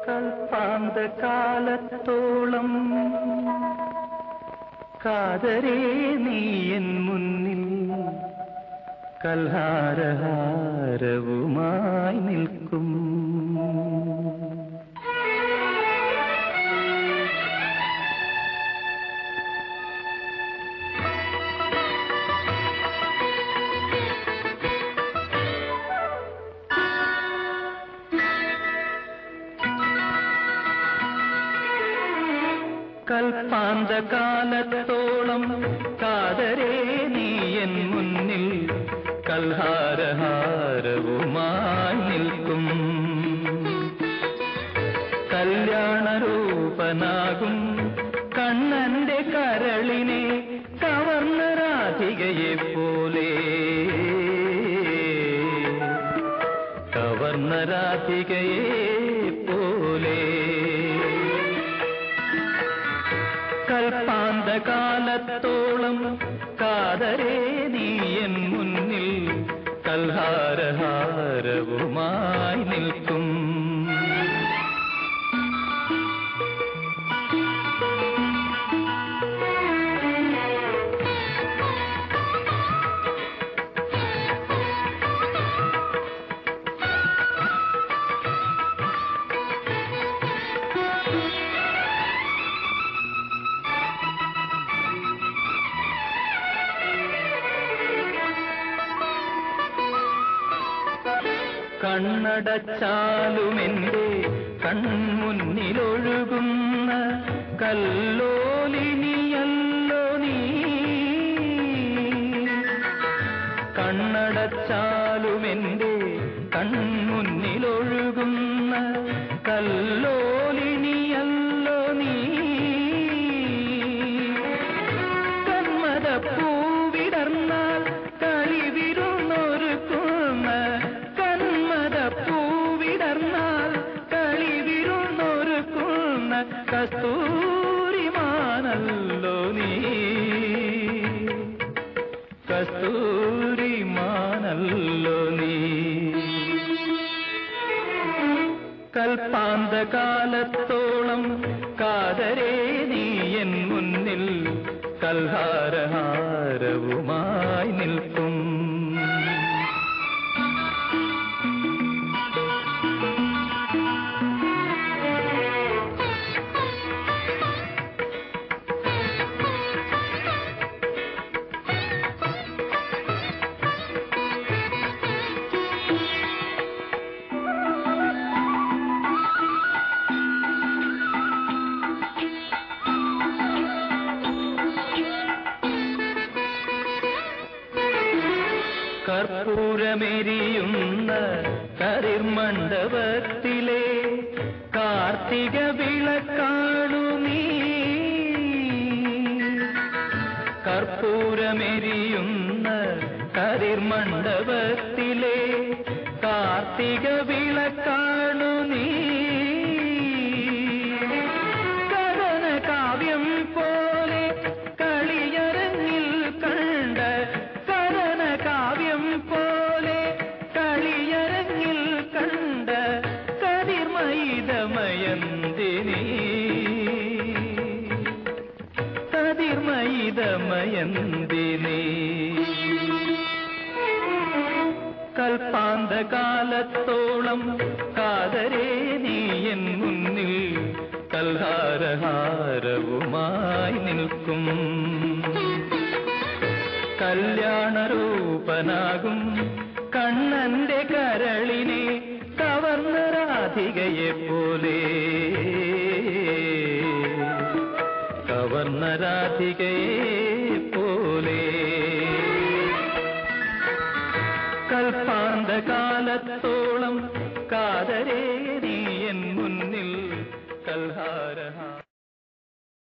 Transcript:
കൽപ്പാന്ത കാലത്തോളം കാതരേ നീ എൻ മുന്നിൽ കൽഹാരഹാരവുമായി നിൽക്കും കൽപ്പാന്ത കാലത്തോളം കാതരേ നീ എൻ മുന്നിൽ കൽഹാരഹാരവുമായി നിൽക്കും കല്യാണരൂപനാകും കണ്ണന്റെ കരളിനെ കവർന്ന രാധികയെ പോലെ കവർന്ന രാധികയെ പോലെ കൽപ്പാന്ത കാലത്തോളം കാതരേ നീ എൻ മുന്നിൽ കൽഹാരഹാരവുമായി നിൽക്കും കണ്ണടച്ചാലുമെന്റെ കൺമുന്നിലൊഴുകുന്ന കല്ലോലിനിയല്ലോ നീ കണ്ണടച്ചാലുമെന്റെ കൺമുന്നിലൊഴുകുന്ന കല്ലോലിനിയല്ലോ നീ കന്മദപ്പൂവിടർന്നാൽ കളിവിരുന്നൊരുക്കുന്ന കന്മദപ്പൂവിടർന്നാൽ കളിവിരുന്നൊരുക്കുന്ന കസ്തൂരിമാനല്ലോ നീ കസ്തൂരിമാനല്ലോ നീ കൽപ്പാന്ത കാലത്തോളം കാതരേ നീ എൻ മുന്നിൽ കൽഹാരഹാരവുമായി നിൽക്കും കർപ്പൂരമെരിയുന്ന കരിർമണ്ഡപത്തിലെ കാർത്തിക വിളക്കാണു നീ കർപ്പൂരമെരിയുന്ന കരിർമണ്ഡപത്തിലെ കാർത്തിക വിളക്കാണു നീ കഥന കാവ്യം പോലെ കളിയരങ്ങിൽ കണ്ട കഥന കാവ്യം പോലെ കളിയരങ്ങിൽ കണ്ട കതിർമയിതമയന്തിനി കതിർമയിതമയന്തിനി കൽപ്പാന്ത കാലത്തോളം കാതരേ നീ എൻ മുന്നിൽ കൽഹാരഹാരവുമായി നിൽക്കും കല്യാണരൂപനാകും കണ്ണന്റെ കരളിനെ കവർന്ന രാധികയെ പോലെ കവർന്ന രാധികയെ പോലെ കൽപ്പാന്ത കാലത്തോളം കാതരേ നീ എൻ മുന്നിൽ കൽഹാരഹാ